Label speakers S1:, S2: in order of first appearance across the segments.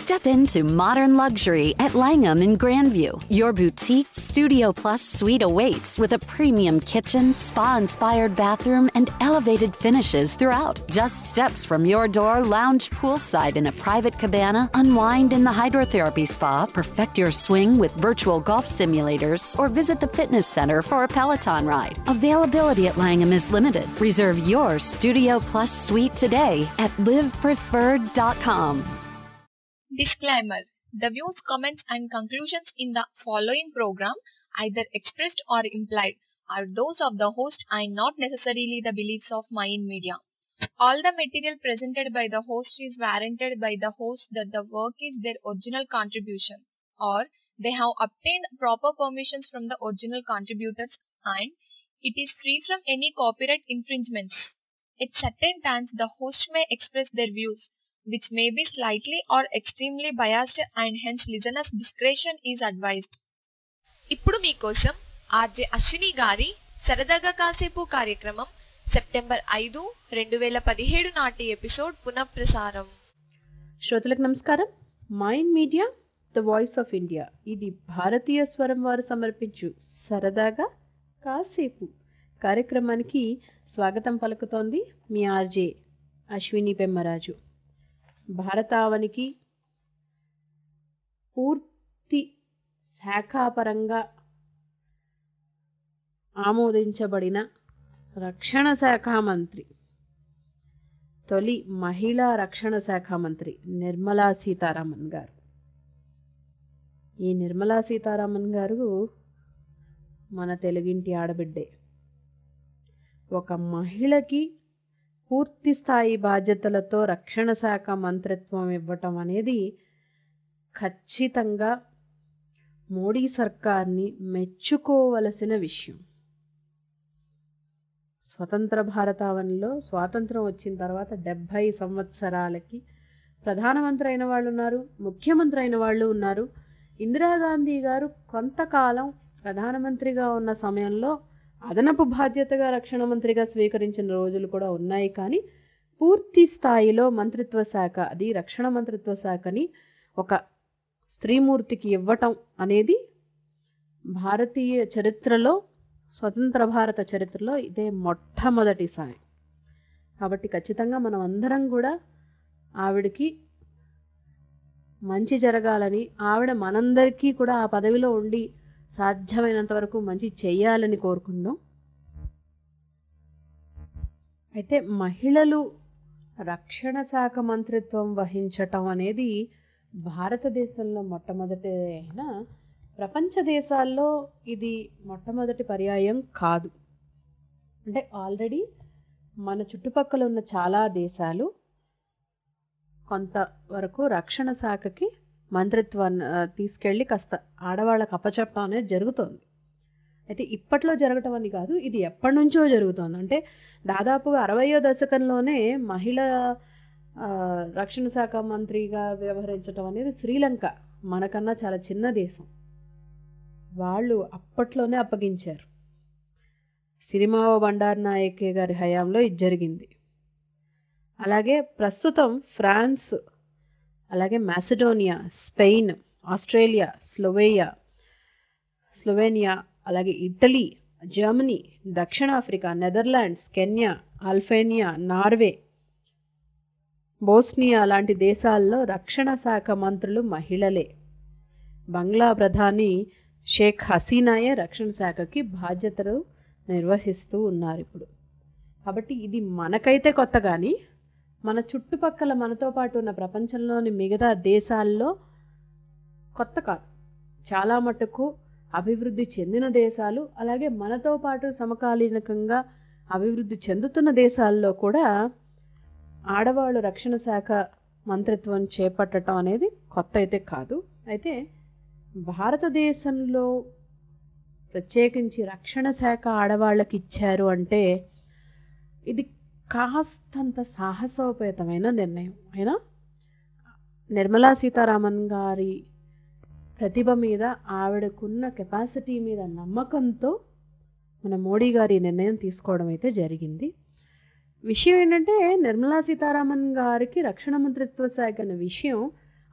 S1: Step into modern luxury at Langham in Grandview. Your boutique Studio Plus suite awaits with a premium kitchen, spa inspired bathroom, and elevated finishes throughout. Just steps from your door, lounge poolside in a private cabana, unwind in the hydrotherapy spa, perfect your swing with virtual golf simulators, or visit the fitness center for a Peloton ride. Availability at Langham is limited. Reserve your Studio Plus suite today at livepreferred.com.
S2: Disclaimer The views, comments, and conclusions in the following program, either expressed or implied, are those of the host and not necessarily the beliefs of Mayan Media. All the material presented by the host is warranted by the host that the work is their original contribution or they have obtained proper permissions from the original contributors and it is free from any copyright infringements. At certain times, the host may express their views, which may be slightly or extremely biased, and hence listeners' discretion is advised. ఇప్పుడు మీకోసం RJ Ashwini గారి సరదాగా కాసేపు కార్యక్రమం September ఐదు రెండు వేల పదిహేడు నాటి ఎపిసోడ్ పునఃప్రసారం
S3: శ్రోతలకు నమస్కారం Mind Media the voice of India ఇది భారతీయ స్వరం వారు సమర్పించు సరదాగా కాసేపు కార్యక్రమానికి స్వాగతం పలుకుతోంది మీ ఆర్జే అశ్విని పెమ్మరాజు భారతావనికి పూర్తి శాఖాపరంగా ఆమోదించబడిన రక్షణ శాఖ మంత్రి తొలి మహిళా రక్షణ శాఖ మంత్రి నిర్మలా సీతారామన్ గారు ఈ నిర్మలా సీతారామన్ గారు మన తెలుగింటి ఆడబిడ్డే ఒక మహిళకి పూర్తి స్థాయి బాధ్యతలతో రక్షణ శాఖ మంత్రిత్వం ఇవ్వటం అనేది ఖచ్చితంగా మోడీ సర్కార్ని మెచ్చుకోవలసిన విషయం స్వతంత్ర భారతావనిలో స్వాతంత్రం వచ్చిన తర్వాత డెబ్భై సంవత్సరాలకి ప్రధానమంత్రి అయిన వాళ్ళు ఉన్నారు ముఖ్యమంత్రి అయిన వాళ్ళు ఉన్నారు ఇందిరాగాంధీ గారు కొంతకాలం ప్రధానమంత్రిగా ఉన్న సమయంలో అదనపు బాధ్యతగా రక్షణ మంత్రిగా స్వీకరించిన రోజులు కూడా ఉన్నాయి కానీ పూర్తి స్థాయిలో మంత్రిత్వ శాఖ అది రక్షణ మంత్రిత్వ శాఖని ఒక స్త్రీమూర్తికి ఇవ్వటం అనేది భారతీయ చరిత్రలో స్వతంత్ర భారత చరిత్రలో ఇదే మొట్టమొదటిసారి కాబట్టి ఖచ్చితంగా మనం అందరం కూడా ఆవిడకి మంచి జరగాలని ఆవిడ మనందరికీ కూడా ఆ పదవిలో ఉండి సాధ్యమైనంత వరకు మంచి చెయ్యాలని కోరుకుందాం అయితే మహిళలు రక్షణ శాఖ మంత్రిత్వం వహించటం అనేది భారతదేశంలో మొట్టమొదటి అయినా ప్రపంచ దేశాల్లో ఇది మొట్టమొదటి పర్యాయం కాదు అంటే ఆల్రెడీ మన చుట్టుపక్కల ఉన్న చాలా దేశాలు కొంతవరకు రక్షణ శాఖకి మంత్రిత్వాన్ని తీసుకెళ్ళి కాస్త ఆడవాళ్ళకి అప్పచెప్పడం అనేది జరుగుతోంది అయితే ఇప్పట్లో జరగటం అని కాదు ఇది ఎప్పటి నుంచో జరుగుతోంది అంటే దాదాపుగా అరవయో దశకంలోనే మహిళ రక్షణ శాఖ మంత్రిగా వ్యవహరించడం అనేది శ్రీలంక మనకన్నా చాలా చిన్న దేశం వాళ్ళు అప్పట్లోనే అప్పగించారు సిరిమావో బండార్ నాయకే గారి హయాంలో ఇది జరిగింది అలాగే ప్రస్తుతం ఫ్రాన్స్ అలాగే మాసిడోనియా స్పెయిన్ ఆస్ట్రేలియా స్లోవేయా స్లోవేనియా అలాగే ఇటలీ జర్మనీ దక్షిణాఫ్రికా Netherlands Kenya Albania Norway Bosnia లాంటి దేశాల్లో రక్షణ శాఖ మంత్రులు మహిళలే బంగ్లా ప్రధాని షేక్ హసీనాయే రక్షణ శాఖకి బాధ్యతలు నిర్వహిస్తూ ఉన్నారు ఇప్పుడు కాబట్టి ఇది మనకైతే కొత్త కానీ మన చుట్టుపక్కల మనతో పాటు ఉన్న ప్రపంచంలోని మిగతా దేశాల్లో కొత్త కాదు చాలా మటుకు అభివృద్ధి చెందిన దేశాలు అలాగే మనతో పాటు సమకాలీనకంగా అభివృద్ధి చెందుతున్న దేశాల్లో కూడా ఆడవాళ్ళు రక్షణ శాఖ మంత్రిత్వం చేపట్టడం అనేది కొత్త అయితే కాదు అయితే భారతదేశంలో ప్రత్యేకించి రక్షణ శాఖ ఆడవాళ్ళకి ఇచ్చారు అంటే ఇది కాస్తంత సాహసోపేతమైన నిర్ణయం అయినా నిర్మలా సీతారామన్ గారి ప్రతిభ మీద ఆవిడకున్న కెపాసిటీ మీద నమ్మకంతో మన మోడీ గారి నిర్ణయం తీసుకోవడం అయితే జరిగింది విషయం ఏంటంటే నిర్మలా సీతారామన్ గారికి రక్షణ మంత్రిత్వ శాఖ అనే విషయం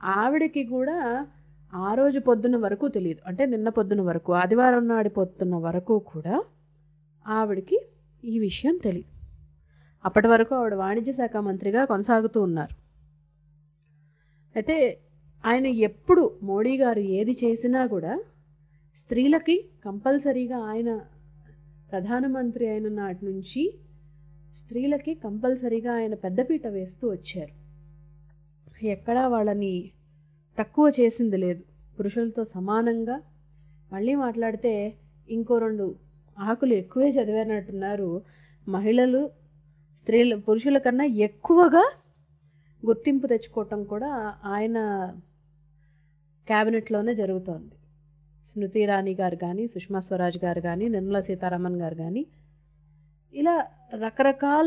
S3: ఆవిడకి కూడా ఆ రోజు పొద్దున్న వరకు తెలియదు అంటే నిన్న పొద్దున వరకు ఆదివారం నాడు పొద్దున్న వరకు కూడా ఆవిడకి ఈ విషయం తెలియదు అప్పటి వరకు ఆవిడ వాణిజ్య శాఖ మంత్రిగా కొనసాగుతూ ఉన్నారు అయితే ఆయన ఎప్పుడు మోడీ గారు ఏది చేసినా కూడా స్త్రీలకి కంపల్సరీగా ఆయన ప్రధానమంత్రి అయిన నాటి నుంచి స్త్రీలకి కంపల్సరీగా ఆయన పెద్దపీట వేస్తూ వచ్చారు ఎక్కడా వాళ్ళని తక్కువ చేసింది లేదు పురుషులతో సమానంగా మళ్ళీ మాట్లాడితే ఇంకో రెండు ఆకులు ఎక్కువే చదివినట్టున్నారు మహిళలు స్త్రీలు పురుషుల కన్నా ఎక్కువగా గుర్తింపు తెచ్చుకోవటం కూడా ఆయన క్యాబినెట్లోనే జరుగుతోంది స్మృతి ఇరానీ గారు కానీ సుష్మా స్వరాజ్ గారు కానీ నిర్మలా సీతారామన్ గారు కానీ ఇలా రకరకాల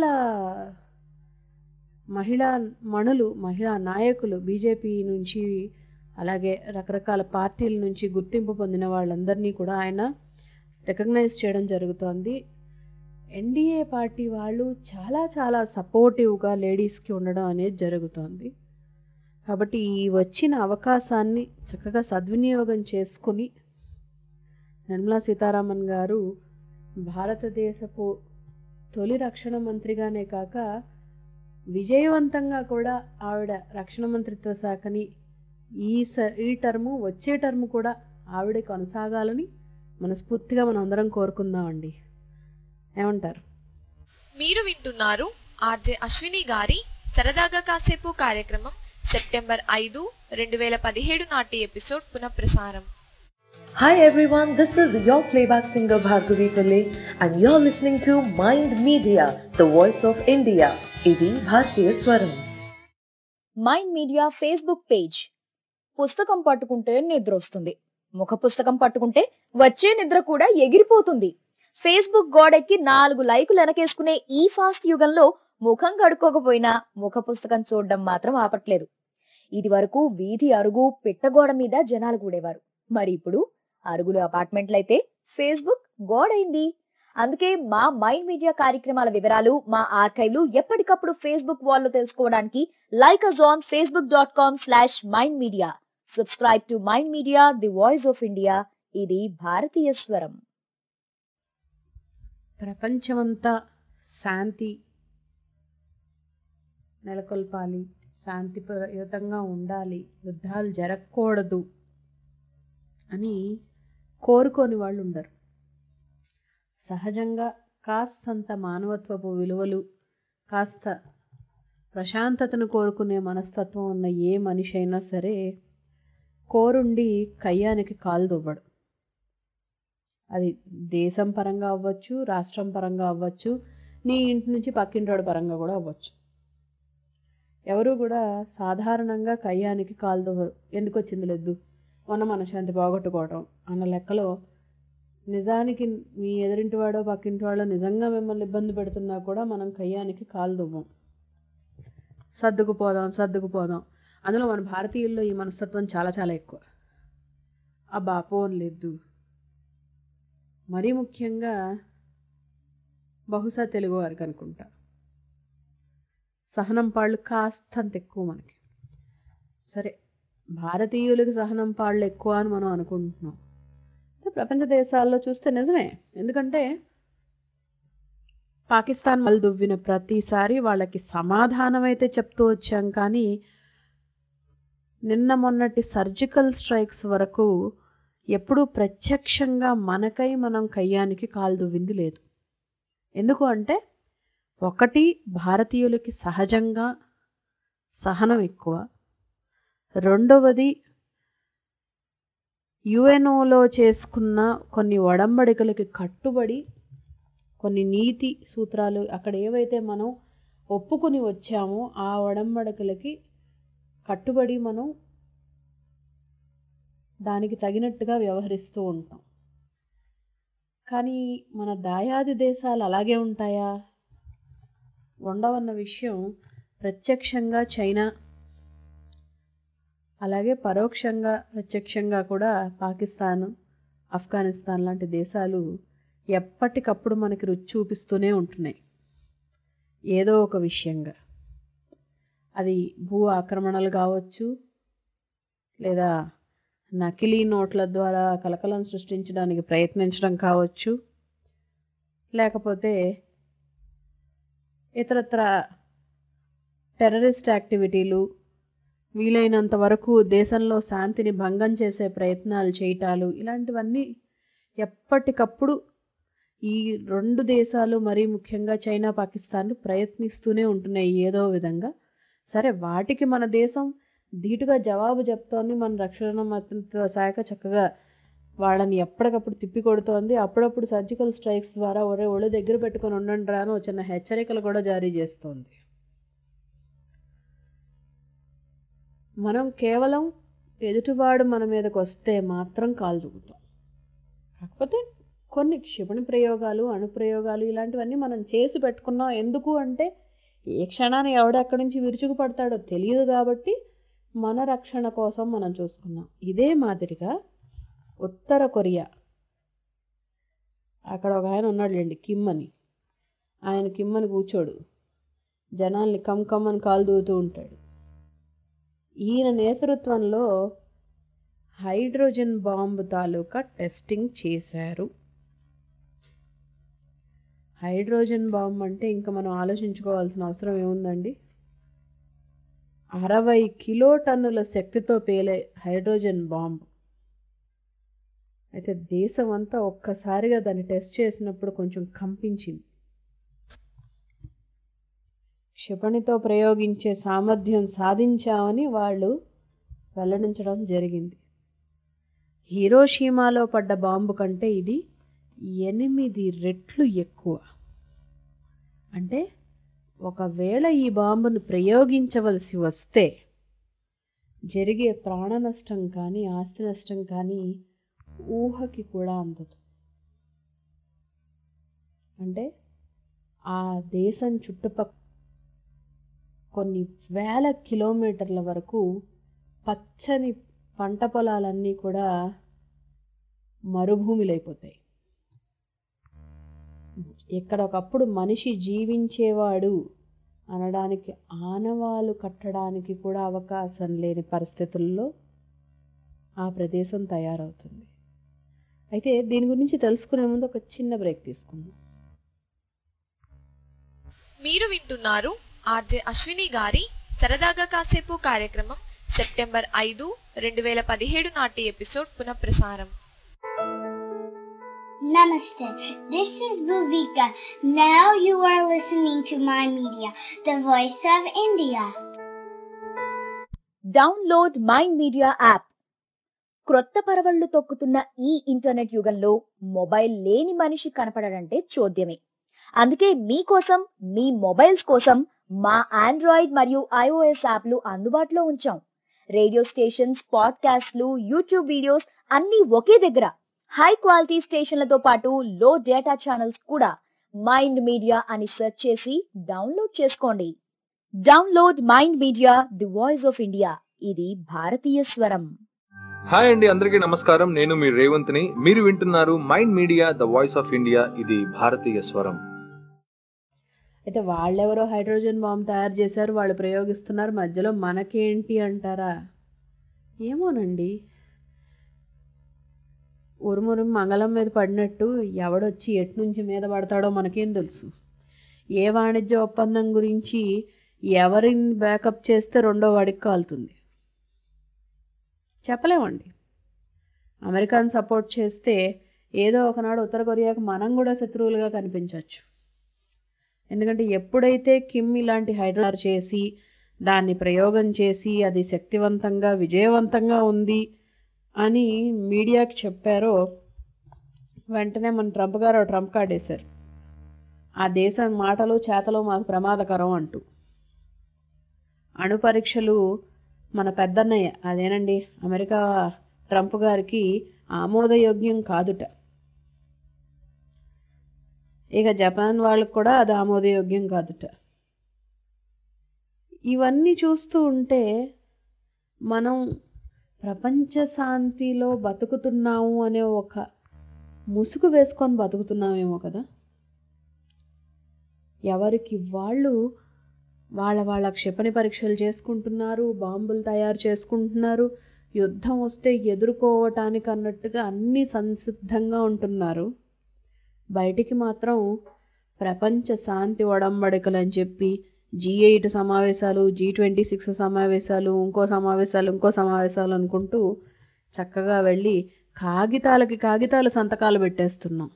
S3: మహిళా మణులు మహిళా నాయకులు బీజేపీ నుంచి అలాగే రకరకాల పార్టీల నుంచి గుర్తింపు పొందిన వాళ్ళందరినీ కూడా ఆయన రికగ్నైజ్ చేయడం జరుగుతోంది ఎన్డీఏ పార్టీ వాళ్ళు చాలా చాలా సపోర్టివ్గా లేడీస్కి ఉండడం అనేది జరుగుతోంది కాబట్టి ఈ వచ్చిన అవకాశాన్ని చక్కగా సద్వినియోగం చేసుకుని నిర్మలా సీతారామన్ గారు భారతదేశపు తొలి రక్షణ మంత్రిగానే కాక విజయవంతంగా కూడా ఆవిడ రక్షణ మంత్రిత్వ శాఖని ఈ స ఈ టర్ము వచ్చే టర్ము కూడా ఆవిడే కొనసాగాలని మనస్ఫూర్తిగా మనం అందరం కోరుకుందామండి ఏమంటారు
S2: మీరు వింటున్నారు ఆర్జే అశ్విని గారి సరదాగా కాసేపు కార్యక్రమం సెప్టెంబర్ ఐదు రెండు వేల పదిహేడు నాటి ఎపిసోడ్ పునఃప్రసారం
S4: Hi everyone, this is your playback singer Bhargavi Pillai and you're listening to Mind Media, the voice of India. ఇది భారతీయ స్వరం
S5: మైండ్ మీడియా ఫేస్బుక్ పేజ్ పుస్తకం పట్టుకుంటే నిద్ర వస్తుంది ముఖ పుస్తకం పట్టుకుంటే వచ్చే నిద్ర కూడా ఎగిరిపోతుంది ఫేస్బుక్ గోడెక్కి నాలుగు లైకులు వెనకేసుకునే ఈ ఫాస్ట్ యుగంలో ముఖం కడుక్కోకపోయినా ముఖ పుస్తకం చూడడం మాత్రం ఆపట్లేదు ఇది వరకు వీధి అరుగు పిట్టగోడ మీద జనాలు కూడేవారు మరి ఇప్పుడు అరుగులు అపార్ట్మెంట్లయితే ఫేస్బుక్ గోడైంది అందుకే మా మైండ్ మీడియా కార్యక్రమాల వివరాలు మా ఆర్కైవ్లు ఎప్పటికప్పుడు ఫేస్బుక్ వాల్లో తెలుసుకోవడానికి like us on Facebook dot com slash Mind Media subscribe to Mind Media the voice of India ఇది భారతీయ స్వరం
S3: ప్రపంచమంతా శాంతి నెలకొల్పాలి శాంతియుతంగా ఉండాలి యుద్ధాలు జరగకూడదు అని కోరుకోని వాళ్ళు ఉండరు సహజంగా కాస్తంత మానవత్వపు విలువలు కాస్త ప్రశాంతతను కోరుకునే మనస్తత్వం ఉన్న ఏ మనిషి అయినా సరే కోరుండి కయ్యానికి కాలు దువ్వడు అది దేశం పరంగా అవ్వచ్చు రాష్ట్రం పరంగా అవ్వచ్చు నీ ఇంటి నుంచి పక్కింటోడి పరంగా కూడా అవ్వచ్చు ఎవరు కూడా సాధారణంగా కయ్యానికి కాలు దువ్వరు ఎందుకు వచ్చింది లేదు మొన్న మనశాంతి పోగొట్టుకోవడం అన్న లెక్కలో నిజానికి మీ ఎదురింటి వాడో పక్కింటి వాడో నిజంగా మిమ్మల్ని ఇబ్బంది పెడుతున్నా కూడా మనం కయ్యానికి కాలు దువ్వం సర్దుకుపోదాం సర్దుకుపోదాం అందులో మన భారతీయుల్లో ఈ మనస్తత్వం చాలా చాలా ఎక్కువ అబ్బా పోన్ లేదు మరీ ముఖ్యంగా బహుశా తెలుగు వారికి అనుకుంటా సహనం పాళ్ళు కాస్తంత ఎక్కువ మనకి సరే భారతీయులకి సహనం పాళ్ళు ఎక్కువ అని మనం అనుకుంటున్నాం ప్రపంచ దేశాల్లో చూస్తే నిజమే ఎందుకంటే పాకిస్తాన్ వాళ్ళు దువ్విన ప్రతిసారి వాళ్ళకి సమాధానం అయితే చెప్తూ వచ్చాం కానీ నిన్న మొన్నటి సర్జికల్ స్ట్రైక్స్ వరకు ఎప్పుడూ ప్రత్యక్షంగా మనకై మనం కయ్యానికి కాలు దువ్వింది లేదు ఎందుకు అంటే ఒకటి భారతీయులకి సహజంగా సహనం ఎక్కువ రెండవది యుఎన్ఓలో చేసుకున్న కొన్ని ఒడంబడికలకి కట్టుబడి కొన్ని నీతి సూత్రాలు అక్కడ ఏవైతే మనం ఒప్పుకుని వచ్చామో ఆ ఒడంబడికలకి కట్టుబడి మనం దానికి తగినట్టుగా వ్యవహరిస్తూ ఉంటాం కానీ మన దాయాది దేశాలు అలాగే ఉంటాయా ఉండవన్న విషయం ప్రత్యక్షంగా చైనా అలాగే పరోక్షంగా ప్రత్యక్షంగా కూడా పాకిస్తాన్ ఆఫ్ఘనిస్తాన్ లాంటి దేశాలు ఎప్పటికప్పుడు మనకి రుచి చూపిస్తూనే ఉంటున్నాయి ఏదో ఒక విషయంగా అది భూ ఆక్రమణలు కావచ్చు లేదా నకిలీ నోట్ల ద్వారా కలకలం సృష్టించడానికి ప్రయత్నించడం కావచ్చు లేకపోతే ఇతరత్ర టెర్రరిస్ట్ యాక్టివిటీలు వీలైనంత వరకు దేశంలో శాంతిని భంగం చేసే ప్రయత్నాలు చేయటాలు ఇలాంటివన్నీ ఎప్పటికప్పుడు ఈ రెండు దేశాలు మరీ ముఖ్యంగా చైనా పాకిస్తాన్లు ప్రయత్నిస్తూనే ఉంటున్నాయి ఏదో విధంగా సరే వాటికి మన దేశం ధీటుగా జవాబు చెప్తోంది మన రక్షణ మంత్రిత్వ శాఖ చక్కగా వాళ్ళని ఎప్పటికప్పుడు తిప్పి కొడుతోంది అప్పుడప్పుడు సర్జికల్ స్ట్రైక్స్ ద్వారా ఒరే ఒళ్ళు దగ్గర పెట్టుకొని ఉండండి రా అని ఒక చిన్న హెచ్చరికలు కూడా జారీ చేస్తోంది మనం కేవలం ఎదుటివాడు మన మీదకి వస్తే మాత్రం కాలు దూకుతాం కాకపోతే కొన్ని క్షిపణి ప్రయోగాలు అణుప్రయోగాలు ఇలాంటివన్నీ మనం చేసి పెట్టుకున్నాం ఎందుకు అంటే ఏ క్షణాన్ని ఎవడెక్కడి నుంచి విరుచుకు పడతాడో తెలియదు కాబట్టి మన రక్షణ కోసం మనం చూసుకున్నాం ఇదే మాదిరిగా ఉత్తర కొరియా అక్కడ ఒక ఆయన ఉన్నాడులేండి కిమ్ అని ఆయన కిమ్ అని కూర్చోడు జనాల్ని కమ్ కమ్ అని కాలు దూతూ ఉంటాడు ఈయన నేతృత్వంలో హైడ్రోజన్ బాంబు తాలూకా టెస్టింగ్ చేశారు హైడ్రోజన్ బాంబ్ అంటే ఇంకా మనం ఆలోచించుకోవాల్సిన అవసరం ఏముందండి అరవై కిలో టన్నుల శక్తితో పేలే హైడ్రోజన్ బాంబ్ అయితే దేశం అంతా ఒక్కసారిగా దాన్ని టెస్ట్ చేసినప్పుడు కొంచెం కంపించింది క్షిపణితో ప్రయోగించే సామర్థ్యం సాధించామని వాళ్ళు వెల్లడించడం జరిగింది హీరోషీమాలో పడ్డ బాంబు కంటే ఇది ఎనిమిది రెట్లు ఎక్కువ అంటే ఒకవేళ ఈ బాంబును ప్రయోగించవలసి వస్తే జరిగే ప్రాణ నష్టం కానీ ఆస్తి నష్టం కానీ ఊహకి కూడా అందదు అంటే ఆ దేశం చుట్టుపక్కల కొన్ని వేల కిలోమీటర్ల వరకు పచ్చని పంట పొలాలన్నీ కూడా మరుభూమిలైపోతాయి ఇక్కడ ఒకప్పుడు మనిషి జీవించేవాడు అనడానికి ఆనవాలు కట్టడానికి కూడా అవకాశం లేని పరిస్థితుల్లో ఆ ప్రదేశం తయారవుతుంది అయితే దీని గురించి తెలుసుకునే ముందు ఒక చిన్న బ్రేక్ తీసుకుందాం
S2: మీరు వింటున్నారు ఆర్జే అశ్విని గారి సరదాగా కాసేపు కార్యక్రమం సెప్టెంబర్ ఐదు రెండు వేల పదిహేడు నాటి ఎపిసోడ్ పునఃప్రసారం
S6: Namaste. This is Bhuvika. Now you are listening to my media, the voice of India.
S5: Download Mind Media app క్రొత్త పరవళ్లు తొక్కుతున్న ఈ ఇంటర్నెట్ యుగంలో మొబైల్ లేని మనిషి కనపడడంటే చోద్యమే అందుకే మీకోసం మీ మొబైల్స్ కోసం మా ఆండ్రాయిడ్ మరియు ఐఓఎస్ యాప్లు అందుబాటులో ఉంచాం రేడియో స్టేషన్స్ పాడ్కాస్ట్లు యూట్యూబ్ వీడియోస్ అన్నీ ఒకే దగ్గర హై క్వాలిటీ స్టేషన్లతో పాటు లో డేటా ఛానల్స్ కూడా మైండ్ మీడియా అని సెర్చ్ చేసి డౌన్లోడ్ చేసుకోండి download Mind Media the voice of India ఇది భారతీయ స్వరం
S7: హాయ్ అండి అందరికీ నమస్కారం నేను మీ రేవంత్ని మీరు వింటున్నారు Mind Media the voice of India ఇది భారతీయ స్వరం
S3: అయితే వాళ్ళెవరో హైడ్రోజన్ బాంబ్ తయారు చేశారు వాళ్ళు ప్రయోగిస్తున్నారు మధ్యలో మనకేంటి అంటారా ఏమోనండి ఉరుమురు మంగళం మీద పడినట్టు ఎవడొచ్చి ఎటు నుంచి మీద పడతాడో మనకేం తెలుసు ఏ వాణిజ్య ఒప్పందం గురించి ఎవరిని బ్యాకప్ చేస్తే రెండో వాడికి కాలుతుంది చెప్పలేమండి అమెరికాను సపోర్ట్ చేస్తే ఏదో ఒకనాడు ఉత్తర కొరియాకు మనం కూడా శత్రువులుగా కనిపించవచ్చు ఎందుకంటే ఎప్పుడైతే కిమ్ ఇలాంటి హైడ్రార్ చేసి దాన్ని ప్రయోగం చేసి అది శక్తివంతంగా విజయవంతంగా ఉంది అని మీడియాకి చెప్పారో వెంటనే మన ట్రంప్ గారు ఓ ట్రంప్ కార్డ్ వేశారు ఆ దేశం మాటలు చేతలు మాకు ప్రమాదకరం అంటూ అణు పరీక్షలు మన పెద్దన్నయ్య అదేనండి అమెరికా ట్రంప్ గారికి ఆమోదయోగ్యం కాదుట ఇక జపాన్ వాళ్ళకు కూడా అది ఆమోదయోగ్యం కాదుట ఇవన్నీ చూస్తూ ఉంటే మనం ప్రపంచ శాంతిలో బతుకుతున్నాము అనే ఒక ముసుగు వేసుకొని బతుకుతున్నామేమో కదా ఎవరికి వాళ్ళు వాళ్ళ వాళ్ళ క్షిపణి పరీక్షలు చేసుకుంటున్నారు బాంబులు తయారు చేసుకుంటున్నారు యుద్ధం వస్తే ఎదుర్కోవటానికి అన్నట్టుగా అన్నీ సంసిద్ధంగా ఉంటున్నారు బయటికి మాత్రం ప్రపంచ శాంతి ఒడంబడికలు అని చెప్పి జీ ఎయిట్ సమావేశాలు జీ ట్వంటీ సిక్స్ సమావేశాలు ఇంకో సమావేశాలు ఇంకో సమావేశాలు అనుకుంటూ చక్కగా వెళ్ళి కాగితాలకి కాగితాలు సంతకాలు పెట్టేస్తున్నాం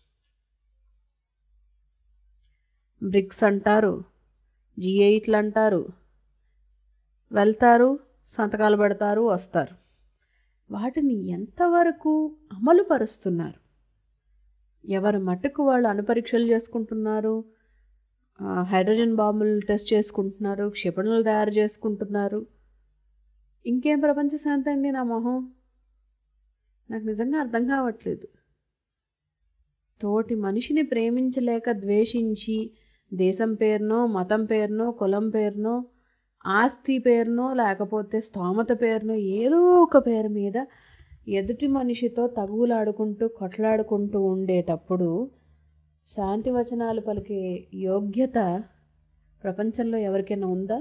S3: బ్రిక్స్ అంటారు జీ ఎయిట్లు అంటారు వెళ్తారు సంతకాలు పెడతారు వస్తారు వాటిని ఎంతవరకు అమలు పరుస్తున్నారు ఎవరి మట్టుకు వాళ్ళు అణుపరీక్షలు చేసుకుంటున్నారు హైడ్రోజన్ బాంబులు టెస్ట్ చేసుకుంటున్నారు క్షిపణులు తయారు చేసుకుంటున్నారు ఇంకేం ప్రపంచ శాంతి అండి నా మొహం నాకు నిజంగా అర్థం కావట్లేదు తోటి మనిషిని ప్రేమించలేక ద్వేషించి దేశం పేరునో మతం పేరునో కులం పేరునో ఆస్తి పేరునో లేకపోతే స్తోమత పేరునో ఏదో ఒక పేరు మీద ఎదుటి మనిషితో తగువులాడుకుంటూ కొట్లాడుకుంటూ ఉండేటప్పుడు శాంతి వచనాలు పలికే యోగ్యత ప్రపంచంలో ఎవరికైనా ఉందా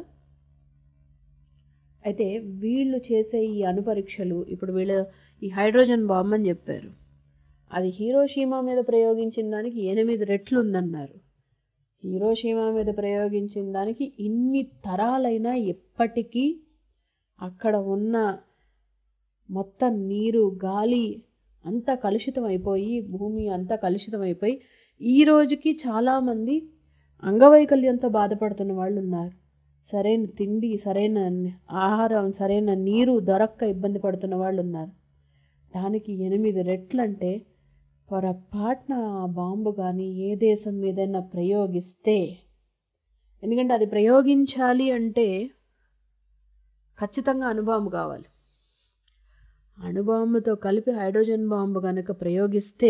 S3: అయితే వీళ్ళు చేసే ఈ అణుపరీక్షలు ఇప్పుడు వీళ్ళు ఈ హైడ్రోజన్ బాంబ్ అని చెప్పారు అది హీరోషీమా మీద ప్రయోగించిన దానికి ఎనిమిది రెట్లు ఉందన్నారు హీరోషీమా మీద ప్రయోగించిన దానికి ఇన్ని తరాలైనా ఎప్పటికీ అక్కడ ఉన్న మొత్తం నీరు గాలి అంతా కలుషితం అయిపోయి భూమి అంతా కలుషితం అయిపోయి ఈ రోజుకి చాలామంది అంగవైకల్యంతో బాధపడుతున్న వాళ్ళు ఉన్నారు సరైన తిండి సరైన ఆహారం సరైన నీరు దొరక్క ఇబ్బంది పడుతున్న వాళ్ళు ఉన్నారు దానికి ఎనిమిది రెట్లంటే పొరపాటున ఆ బాంబు కానీ ఏ దేశం మీదైనా ప్రయోగిస్తే ఎందుకంటే అది ప్రయోగించాలి అంటే ఖచ్చితంగా అణుబాంబు కావాలి అణుబాంబుతో కలిపి హైడ్రోజన్ బాంబు కనుక ప్రయోగిస్తే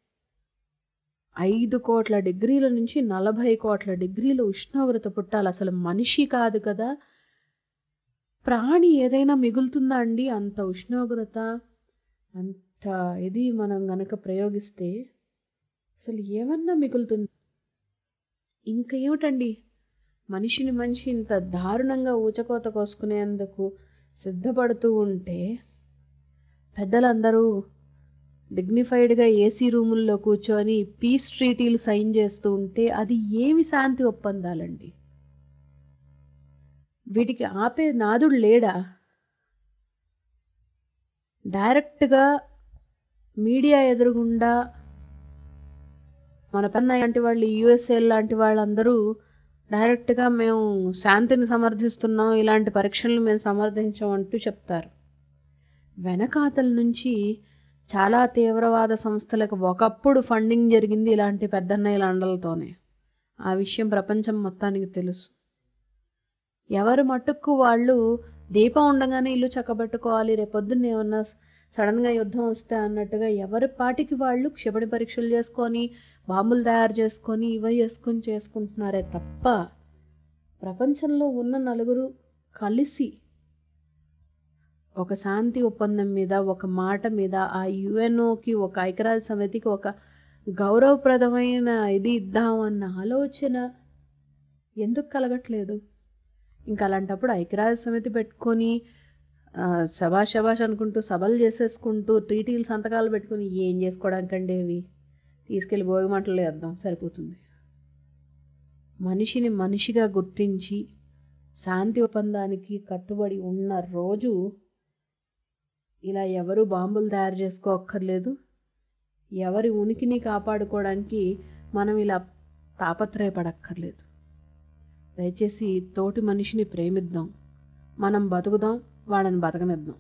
S3: ఐదు కోట్ల డిగ్రీల నుంచి నలభై కోట్ల డిగ్రీల ఉష్ణోగ్రత పుట్టాలి అసలు మనిషి కాదు కదా ప్రాణి ఏదైనా మిగులుతుందా అండి అంత ఉష్ణోగ్రత అంత ఇది మనం గనక ప్రయోగిస్తే అసలు ఏమన్నా మిగులుతుంది ఇంకేమిటండి మనిషిని మనిషి ఇంత దారుణంగా ఊచకోత కోసుకునేందుకు సిద్ధపడుతూ ఉంటే పెద్దలందరూ డిగ్నిఫైడ్గా ఏసీ రూముల్లో కూర్చొని పీస్ ట్రీటీలు సైన్ చేస్తూ ఉంటే అది ఏమి శాంతి ఒప్పందాలండి వీటికి ఆపే నాదుడు లేడా డైరెక్ట్గా మీడియా ఎదురుగుండా మన పెన్న లాంటి వాళ్ళు యుఎస్ఏ లాంటి వాళ్ళందరూ డైరెక్ట్గా మేము శాంతిని సమర్థిస్తున్నాం ఇలాంటి పరీక్షలను మేము సమర్థించాం అంటూ చెప్తారు వెనకాతల నుంచి చాలా తీవ్రవాద సంస్థలకు ఒకప్పుడు ఫండింగ్ జరిగింది ఇలాంటి పెద్దన్నయ్యల అండలతోనే ఆ విషయం ప్రపంచం మొత్తానికి తెలుసు ఎవరు మట్టుకు వాళ్ళు దీపం ఉండగానే ఇల్లు చక్కబెట్టుకోవాలి రేపొద్దున్న ఏమన్నా సడన్గా యుద్ధం వస్తే అన్నట్టుగా ఎవరి పాటికి వాళ్ళు క్షిపణి పరీక్షలు చేసుకొని బాంబులు తయారు చేసుకొని ఇవి చేసుకొని చేసుకుంటున్నారే తప్ప ప్రపంచంలో ఉన్న నలుగురు కలిసి ఒక శాంతి ఒప్పందం మీద ఒక మాట మీద ఆ యుఎన్ఓకి ఒక ఐక్యరాజ్య సమితికి ఒక గౌరవప్రదమైన ఇది ఇద్దామన్న ఆలోచన ఎందుకు కలగట్లేదు ఇంకా అలాంటప్పుడు ఐక్యరాజ్య సమితి పెట్టుకొని శబాష్ శబాష్ అనుకుంటూ సభలు చేసేసుకుంటూ టీటీలు సంతకాలు పెట్టుకుని ఏం చేసుకోవడానికండి అవి తీసుకెళ్ళి భోగి మంటలు వేద్దాం సరిపోతుంది మనిషిని మనిషిగా గుర్తించి శాంతి ఒప్పందానికి కట్టుబడి ఉన్న రోజు ఇలా ఎవరు బాంబులు తయారు చేసుకోక్కర్లేదు ఎవరి ఉనికిని కాపాడుకోవడానికి మనం ఇలా తాపత్రయపడక్కర్లేదు దయచేసి తోటి మనిషిని ప్రేమిద్దాం మనం బతుకుదాం వాళ్ళని బతకనిద్దాం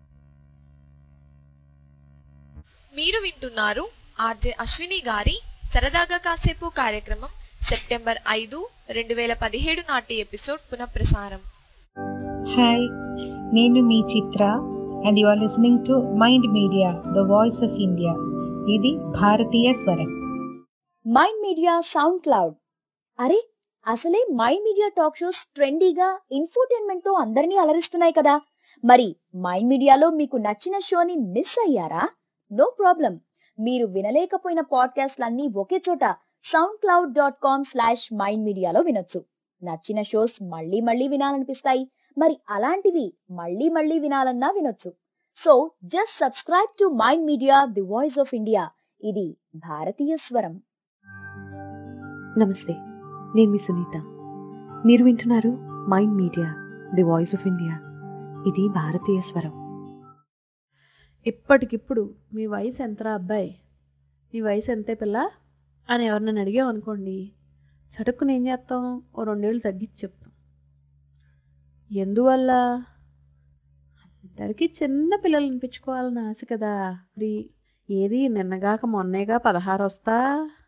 S2: మీరు వింటున్నారు ఆర్జే అశ్విని గారి సరదాగా కాసేపు కార్యక్రమం సెప్టెంబర్ ఐదు రెండు వేల పదిహేడు నాటి ఎపిసోడ్ పునఃప్రసారం
S8: హాయ్ నేను మీ Chitra and you are listening to Mind Media the voice of India ఇది భారతీయ స్వరం
S5: మైండ్ మీడియా సౌండ్ క్లౌడ్ అరే అసలే మైండ్ మీడియా టాక్ షోస్ ట్రెండీగా ఇన్ఫోటైన్మెంట్ తో అందరినీ అలరిస్తున్నాయి కదా మరి మైండ్ మీడియాలో మీకు నచ్చిన షోని మిస్ అయ్యారా నో ప్రాబ్లం మీరు వినలేకపోయిన పాడ్కాస్ట్లన్నీ ఒకే చోట SoundCloud dot com slash Mind మీడియాలో వినొచ్చు నచ్చిన షోస్ మళ్ళీ మళ్ళీ వినాలనిపిస్తాయి మరి అలాంటివి మళ్ళీ మళ్ళీ వినాలన్నా వినొచ్చు so just subscribe to Mind Media the voice of India ఇది భారతీయ స్వరం
S4: నమస్తే నేను మీ సునీత మీరు వింటున్నారు Mind Media the voice of India ఇది భారతీయ స్వరం
S3: ఇప్పటికిప్పుడు మీ వయసు ఎంతరా అబ్బాయి నీ వయసు ఎంతే పిల్ల అని ఎవరినైనా అడిగాం అనుకోండి చటుక్కుని ఏం చేస్తాం ఓ రెండేళ్ళు తగ్గించి చెప్తాం ఎందువల్ల అందరికీ చిన్న పిల్లలు అనిపించుకోవాలని ఆశ కదా మరి ఏది నిన్నగాక మొన్నేగా పదహారు వస్తా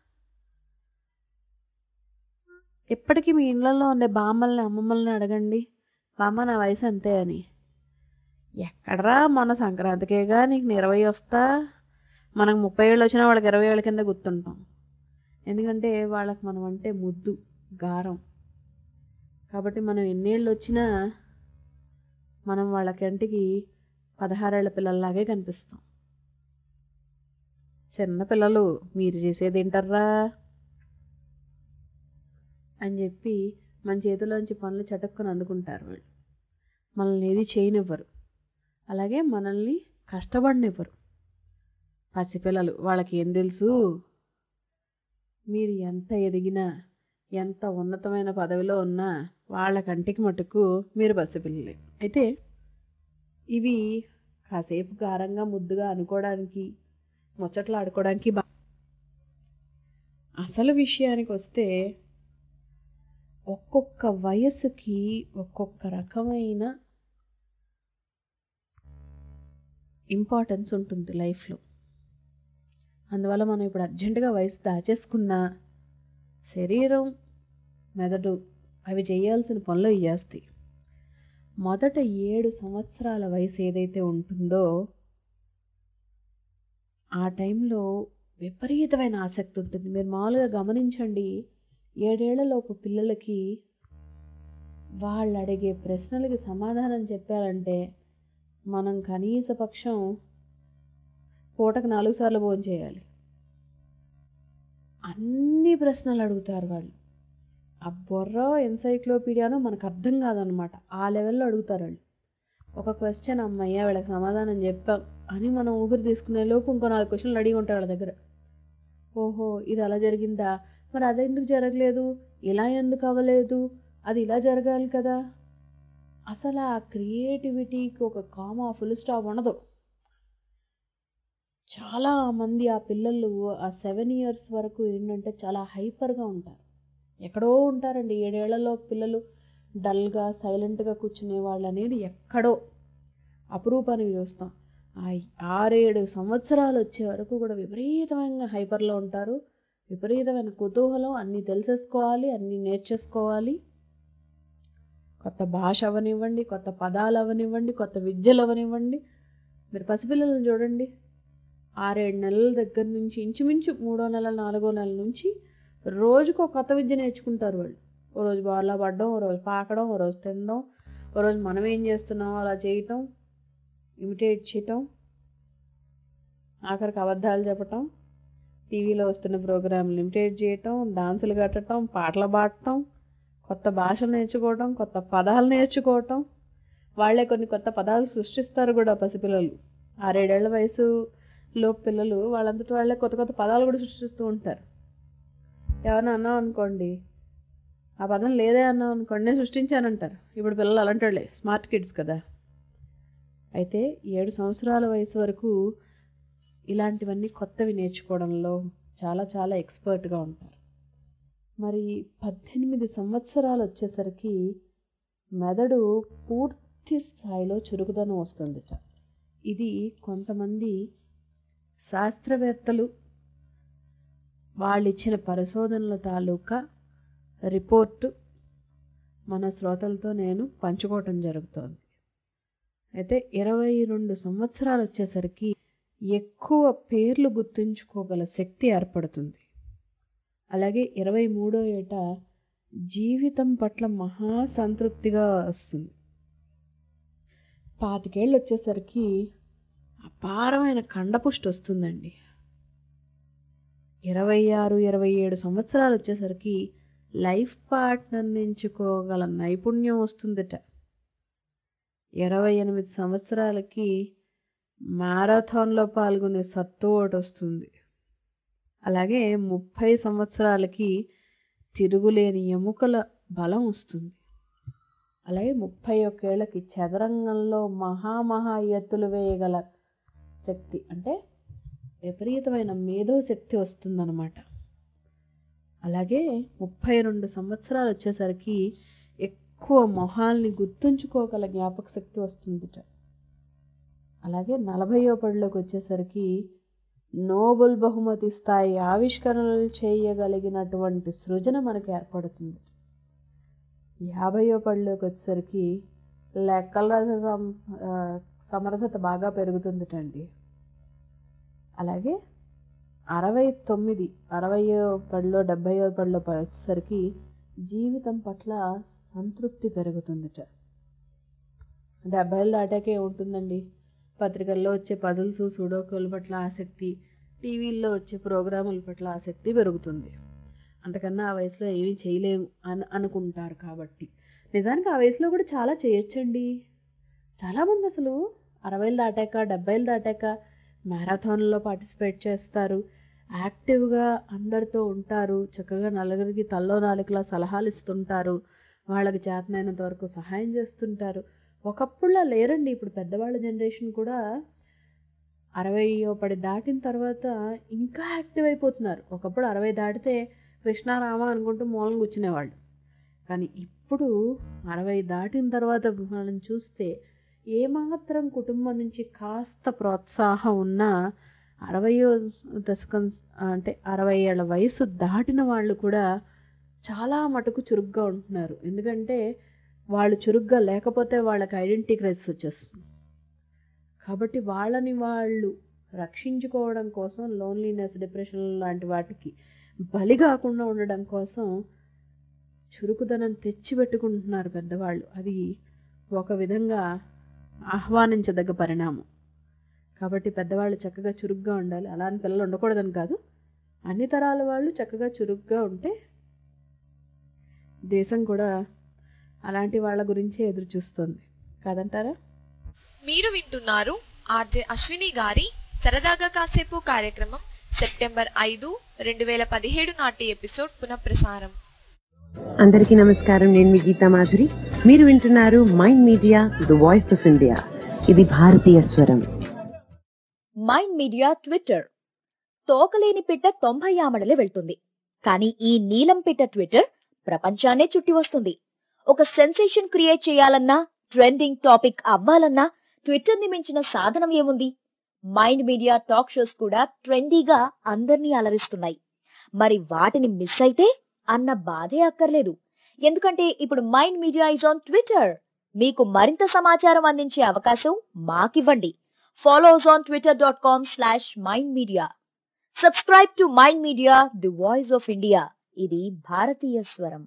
S3: ఇప్పటికీ మీ ఇళ్ళల్లో ఉండే బామ్మల్ని అమ్మమ్మల్ని అడగండి బామ్మ నా వయసు అంతే అని ఎక్కడరా మొన్న సంక్రాంతికేగా నీకు ఇరవై వస్తా మనకు ముప్పై ఏళ్ళు వచ్చినా వాళ్ళకి ఇరవై ఏళ్ళ కింద గుర్తుంటాం ఎందుకంటే వాళ్ళకి మనం అంటే ముద్దు గారం కాబట్టి మనం ఎన్నేళ్ళు వచ్చినా మనం వాళ్ళ కంటికి పదహారేళ్ల పిల్లల్లాగే కనిపిస్తాం చిన్న పిల్లలు మీరు చేసేది ఏంటర్రా అని చెప్పి మన చేతిలోంచి పనులు చటుక్కుని అందుకుంటారు వాళ్ళు మనల్ని ఏది చేయనివ్వరు అలాగే మనల్ని కష్టపడనివ్వరు పసిపిల్లలు వాళ్ళకి ఏం తెలుసు మీరు ఎంత ఎదిగినా ఎంత ఉన్నతమైన పదవిలో ఉన్నా వాళ్ళ కంటికి మటుకు మీరు పసిపిల్లలే అయితే ఇవి కాసేపు గారంగా ముద్దుగా అనుకోవడానికి ముచ్చట్లు ఆడుకోవడానికి బా అసలు విషయానికి వస్తే ఒక్కొక్క వయసుకి ఒక్కొక్క రకమైన ఇంపార్టెన్స్ ఉంటుంది లైఫ్లో అందువల్ల మనం ఇప్పుడు అర్జెంటుగా వయసు దాచేసుకున్న శరీరం మెదడు అవి చేయాల్సిన పనులు ఇవి చేస్తాయి మొదట ఏడు సంవత్సరాల వయసు ఏదైతే ఉంటుందో ఆ టైంలో విపరీతమైన ఆసక్తి ఉంటుంది మీరు మామూలుగా గమనించండి ఏడేళ్లలోపు పిల్లలకి వాళ్ళు అడిగే ప్రశ్నలకి సమాధానం చెప్పాలంటే మనం కనీస పక్షం పూటకు నాలుగు సార్లు భోజనం చేయాలి అన్ని ప్రశ్నలు అడుగుతారు వాళ్ళు ఆ బొర్ర ఎన్సైక్లోపీడియానో మనకు అర్థం కాదనమాట ఆ లెవెల్లో అడుగుతారు వాళ్ళు ఒక క్వశ్చన్ అమ్మయ్య వీళ్ళకి సమాధానం చెప్పాం అని మనం ఊపిరి తీసుకునే లోపు ఇంకో నాలుగు క్వశ్చన్లు అడిగి ఉంటారు వాళ్ళ దగ్గర ఓహో ఇది అలా జరిగిందా మరి అది ఎందుకు జరగలేదు ఇలా ఎందుకు అవ్వలేదు అది ఇలా జరగాలి కదా అసలు ఆ క్రియేటివిటీకి ఒక కామా ఫుల్ స్టాప్ ఉండదు చాలా మంది ఆ పిల్లలు ఆ సెవెన్ ఇయర్స్ వరకు ఏంటంటే చాలా హైపర్గా ఉంటారు ఎక్కడో ఉంటారండి ఏడేళ్లలో పిల్లలు డల్గా సైలెంట్గా కూర్చునే వాళ్ళు అనేది ఎక్కడో అపురూపానికి చూస్తాం ఆ ఆరేడు సంవత్సరాలు వచ్చే వరకు కూడా విపరీతమైన హైపర్లో ఉంటారు విపరీతమైన కుతూహలం అన్నీ తెలిసేసుకోవాలి అన్నీ నేర్చేసుకోవాలి కొత్త భాష అవనివ్వండి కొత్త పదాలు అవనివ్వండి కొత్త విద్యలు అవనివ్వండి మీరు పసిపిల్లలను చూడండి ఆరేడు నెలల దగ్గర నుంచి ఇంచుమించు మూడో నెల నాలుగో నెల నుంచి రోజుకు ఒక కొత్త విద్య నేర్చుకుంటారు వాళ్ళు ఓ రోజు బాగా పడడం ఓ రోజు పాకడం ఓ రోజు తినడం ఓ రోజు మనం ఏం చేస్తున్నామో అలా చేయటం ఇమిటేట్ చేయటం ఆఖరికి అబద్ధాలు చెప్పటం టీవీలో వస్తున్న ప్రోగ్రాంలు ఇమిటేట్ చేయటం డాన్సులు కట్టడం పాటలు పాడటం కొత్త భాష నేర్చుకోవటం కొత్త పదాలు నేర్చుకోవటం వాళ్ళే కొన్ని కొత్త పదాలు సృష్టిస్తారు కూడా పసిపిల్లలు ఆరేడేళ్ల వయసులో పిల్లలు వాళ్ళంతటి వాళ్ళే కొత్త కొత్త పదాలు కూడా సృష్టిస్తూ ఉంటారు ఎవరైనా అన్నాం అనుకోండి ఆ పదం లేదే అన్నాం అనుకోండి నేను సృష్టించానంటారు ఇప్పుడు పిల్లలు అలాంటి వాళ్ళే స్మార్ట్ కిడ్స్ కదా అయితే ఏడు సంవత్సరాల వయసు వరకు ఇలాంటివన్నీ కొత్తవి నేర్చుకోవడంలో చాలా చాలా ఎక్స్పర్ట్గా ఉంటారు మరి పద్దెనిమిది సంవత్సరాలు వచ్చేసరికి మెదడు పూర్తి స్థాయిలో చురుకుదనం వస్తుందిట ఇది కొంతమంది శాస్త్రవేత్తలు వాళ్ళు ఇచ్చిన పరిశోధనల తాలూకా రిపోర్టు మన శ్రోతలతో నేను పంచుకోవటం జరుగుతోంది అయితే ఇరవై రెండు సంవత్సరాలు వచ్చేసరికి ఎక్కువ పేర్లు గుర్తుంచుకోగల శక్తి ఏర్పడుతుంది అలాగే ఇరవై మూడో ఏట జీవితం పట్ల మహా సంతృప్తిగా వస్తుంది పాతికేళ్ళు వచ్చేసరికి అపారమైన కండపుష్టి వస్తుందండి ఇరవై ఆరు ఇరవై ఏడు సంవత్సరాలు వచ్చేసరికి లైఫ్ పార్ట్నర్ని ఎంచుకోగల నైపుణ్యం వస్తుందట ఇరవై ఎనిమిది సంవత్సరాలకి మారాథాన్లో పాల్గొనే సత్తు ఒకటి వస్తుంది అలాగే ముప్పై సంవత్సరాలకి తిరుగులేని ఎముకల బలం వస్తుంది అలాగే ముప్పై ఒకేళ్ళకి చదరంగంలో మహామహా ఎత్తులు వేయగల శక్తి అంటే విపరీతమైన మేధో శక్తి వస్తుందన్నమాట అలాగే ముప్పై రెండు సంవత్సరాలు వచ్చేసరికి ఎక్కువ మొహాల్ని గుర్తుంచుకోగల జ్ఞాపక శక్తి వస్తుందిట అలాగే నలభయో పడిలోకి వచ్చేసరికి నోబెల్ బహుమతి స్థాయి ఆవిష్కరణలు చేయగలిగినటువంటి సృజన మనకు ఏర్పడుతుంది యాభయో పడిలోకి వచ్చేసరికి లెక్కల సం- ఆ, సమర్థత బాగా పెరుగుతుందిటండి అలాగే అరవై తొమ్మిది అరవయో పడిలో డెబ్భయో పడిలో వచ్చేసరికి జీవితం పట్ల సంతృప్తి పెరుగుతుందిట డెబ్బైలు దాటాకే ఉంటుందండి పత్రికల్లో వచ్చే పజిల్స్ సూడోకోల పట్ల ఆసక్తి టీవీల్లో వచ్చే ప్రోగ్రాముల పట్ల ఆసక్తి పెరుగుతుంది అంతకన్నా ఆ వయసులో ఏమీ చేయలేము అని అనుకుంటారు కాబట్టి నిజానికి ఆ వయసులో కూడా చాలా చేయొచ్చండి చాలామంది అసలు అరవైలు దాటాక డెబ్బైలు దాటాక మ్యారథాన్లో పార్టిసిపేట్ చేస్తారు యాక్టివ్గా అందరితో ఉంటారు చక్కగా నలుగురికి తల్లో నాలుగులా సలహాలు ఇస్తుంటారు వాళ్ళకి చేతనైనంత వరకు సహాయం చేస్తుంటారు ఒకప్పుడులా లేరండి ఇప్పుడు పెద్దవాళ్ళ జనరేషన్ కూడా అరవై పడి దాటిన తర్వాత ఇంకా యాక్టివ్ అయిపోతున్నారు ఒకప్పుడు అరవై దాటితే కృష్ణారామ అనుకుంటూ మూలం కూర్చునేవాళ్ళు కానీ ఇప్పుడు అరవై దాటిన తర్వాత వాళ్ళని చూస్తే ఏమాత్రం కుటుంబం నుంచి కాస్త ప్రోత్సాహం ఉన్నా అరవయో దశకం అంటే అరవై ఏళ్ళ వయసు దాటిన వాళ్ళు కూడా చాలా మటుకు చురుగ్గా ఉంటున్నారు ఎందుకంటే వాళ్ళు చురుగ్గా లేకపోతే వాళ్ళకి ఐడెంటిటీ క్రైసిస్ వచ్చేస్తుంది కాబట్టి వాళ్ళని వాళ్ళు రక్షించుకోవడం కోసం లోన్లీనెస్ డిప్రెషన్ లాంటి వాటికి బలి కాకుండా ఉండడం కోసం చురుకుదనం తెచ్చిపెట్టుకుంటున్నారు పెద్దవాళ్ళు అది ఒక విధంగా ఆహ్వానించదగ్గ పరిణామం కాబట్టి పెద్దవాళ్ళు చక్కగా చురుగ్గా ఉండాలి అలా అని పిల్లలు ఉండకూడదని కాదు అన్ని తరాల వాళ్ళు చక్కగా చురుగ్గా ఉంటే దేశం కూడా అలాంటి వాళ్ళ గురించే ఎదురు చూస్తుంది కాదంటారా
S2: మీరు వింటున్నారు ఆర్జే అశ్విని గారి సరదాగా కాసేపు కార్యక్రమం సెప్టెంబర్ ఐదు రెండు వేల పదిహేడు నాటి ఎపిసోడ్ పునఃప్రసారం
S9: అందరికీ నమస్కారం నేను మీ గీతా మాధురి మీరు వింటున్నారు Mind Media the voice of India ఇది భారతీయ స్వరం
S5: మైండ్ మీడియా ట్విట్టర్ తోకలేని పిట్ట తొంభై ఆమడలే వెళ్తుంది కానీ ఈ నీలం పిట్ట ట్విట్టర్ ప్రపంచాన్నే చుట్టి వస్తుంది ఒక సెన్సేషన్ క్రియేట్ చేయాలన్నా ట్రెండింగ్ టాపిక్ అవ్వాలన్నా ట్విట్టర్ ని మించిన సాధనం ఏముంది మైండ్ మీడియా టాక్ షోస్ కూడా ట్రెండీగా అందర్నీ అలరిస్తున్నాయి మరి వాటిని మిస్ అయితే అన్న బాధే అక్కర్లేదు ఎందుకంటే ఇప్పుడు Mind Media is on Twitter మీకు మరింత సమాచారం అందించే అవకాశం మాకివ్వండి follow us on Twitter dot com slash Mind Media subscribe to Mind Media the voice of India ఇది భారతీయ స్వరం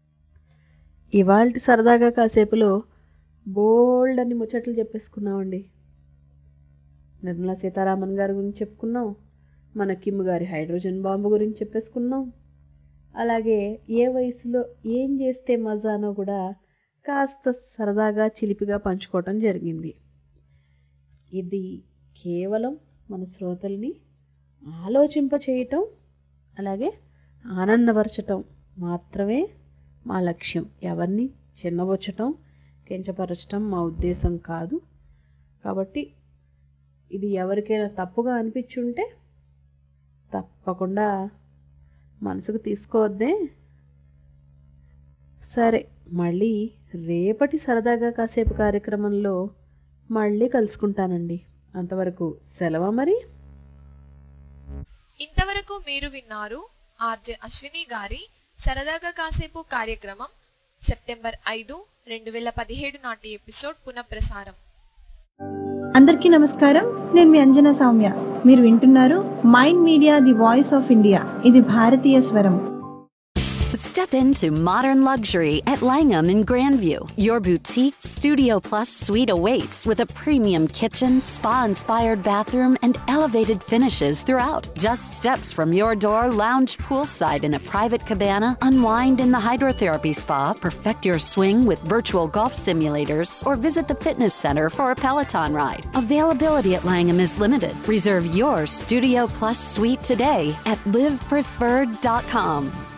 S3: ఇవాళ సరదాగా కాసేపులో బోల్డ్ అని ముచ్చట్లు చెప్పేసుకున్నామండి నిర్మలా సీతారామన్ గారి గురించి చెప్పుకున్నాం మన కిమ్ గారి హైడ్రోజన్ బాంబు గురించి చెప్పేసుకున్నాం అలాగే ఏ వయసులో ఏం చేస్తే మజానో కూడా కాస్త సరదాగా చిలిపిగా పంచుకోవటం జరిగింది ఇది కేవలం మన శ్రోతల్ని ఆలోచింప చేయటం అలాగే ఆనందపరచటం మాత్రమే మా లక్ష్యం ఎవరిని చిన్నబొచ్చటం కించపరచటం మా ఉద్దేశం కాదు కాబట్టి ఇది ఎవరికైనా తప్పుగా అనిపించుంటే తప్పకుండా మనసుకు తీసుకోవద్దే సరే మళ్ళీ రేపటి సరదాగా కాసేపు కార్యక్రమంలో మళ్ళీ కలుసుకుంటానండి అంతవరకు సెలవా మరి
S2: ఇంతవరకు మీరు విన్నారు ఆర్జే అశ్విని గారి సరదాగా కాసేపు కార్యక్రమం సెప్టెంబర్ ఐదు రెండు వేల పదిహేడు నాటి ఎపిసోడ్ పునఃప్రసారం
S10: అందరికీ నమస్కారం నేను మీ అంజనా సౌమ్య మీరు వింటున్నారు Mind Media the voice of India ఇది భారతీయ స్వరం
S1: Step into modern luxury at Langham in Grandview. Your boutique Studio Plus suite awaits with a premium kitchen, spa inspired bathroom, and elevated finishes throughout. Just steps from your door, lounge poolside in a private cabana, unwind in the hydrotherapy spa, perfect your swing with virtual golf simulators, or visit the fitness center for a Peloton ride. Availability at Langham is limited. Reserve your Studio Plus suite today at livepreferred.com.